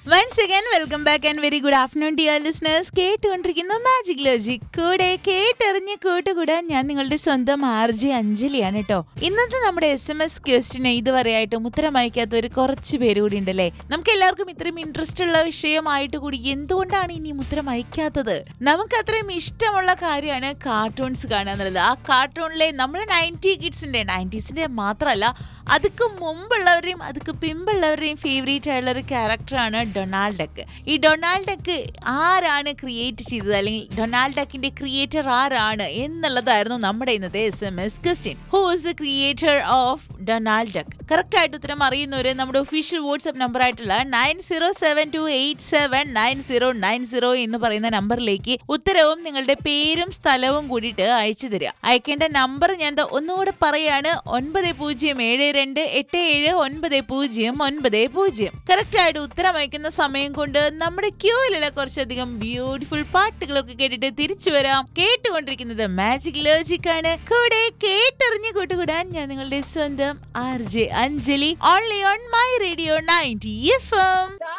once again welcome back and very good afternoon dear listeners കേട്ടുകൊണ്ടിരിക്കുന്നു magic logic കൂടെ കേട്ടെറിഞ്ഞ് കൂട്ടുകൂടാൻ ഞാൻ നിങ്ങളുടെ സ്വന്തം ആർ ജെ അഞ്ജലിയാണ് കേട്ടോ ഇന്നത്തെ നമ്മുടെ എസ് എം എസ് ക്വസ്റ്റിന് ഇതുവരെയായിട്ടും ഉത്തരം അയക്കാത്തവർ കുറച്ച് പേര് കൂടി ഉണ്ടല്ലേ നമുക്ക് എല്ലാവർക്കും ഇത്രയും ഇൻട്രസ്റ്റ് ഉള്ള വിഷയമായിട്ട് കൂടി എന്തുകൊണ്ടാണ് ഇനിയും ഉത്തരം അയക്കാത്തത് നമുക്ക് അത്രയും ഇഷ്ടമുള്ള കാര്യമാണ് കാർട്ടൂൺസ് കാണുക എന്നുള്ളത് ആ കാർട്ടൂണിലെ നമ്മുടെ നയൻറ്റി കിഡ്സിന്റെ നയൻറ്റീസിന്റെ മാത്രമല്ല അതുക്ക് മുമ്പുള്ളവരെയും അതുക്ക് പിമ്പുള്ളവരെയും ഫേവറേറ്റ് ആയുള്ള ഒരു ക്യാരക്ടറാണ് ഡൊണാൾഡ് ഡക്ക് ഈ ഡൊണാൾഡ് ഡക്ക് ആരാണ് ക്രിയേറ്റ് ചെയ്തത് അല്ലെങ്കിൽ ഡൊണാൾഡ് ഡക്കിന്റെ ക്രിയേറ്റർ ആരാണ് എന്നുള്ളതായിരുന്നു നമ്മുടെ ഇന്നത്തെ S M S question who is the creator of Donald Duck correct ആയിട്ട് ഉത്തരം അറിയുന്നവര് നമ്മുടെ ഒഫീഷ്യൽ വാട്സ്ആപ്പ് നമ്പർ ആയിട്ടുള്ള nine zero seven two eight seven nine zero nine zero എന്ന് പറയുന്ന നമ്പറിലേക്ക് ഉത്തരവും നിങ്ങളുടെ പേരും സ്ഥലവും കൂടിയിട്ട് അയച്ചു തരിക അയക്കേണ്ട നമ്പർ ഞാൻ ദാ ഒന്നുകൂടെ പറയാണ് ഒൻപത് പൂജ്യം ഏഴ് രണ്ട് എട്ട് ഏഴ് ഒൻപത് പൂജ്യം ഒൻപത് പൂജ്യം കറക്റ്റ് ആയിട്ട് ഉത്തരം അയക്കുന്ന സമയം കൊണ്ട് നമ്മുടെ ക്യൂയിലുള്ള കുറച്ചധികം ബ്യൂട്ടിഫുൾ പാട്ടുകളൊക്കെ കേട്ടിട്ട് തിരിച്ചു വരാം കേട്ടുകൊണ്ടിരിക്കുന്നത് മാജിക് ലോജിക് ആണ് കൂടെ കേട്ടെറിഞ്ഞ് കൂട്ടുകൂടാൻ ഞാൻ നിങ്ങളുടെ സ്വന്തം R J Anjali only on my radio ninety F M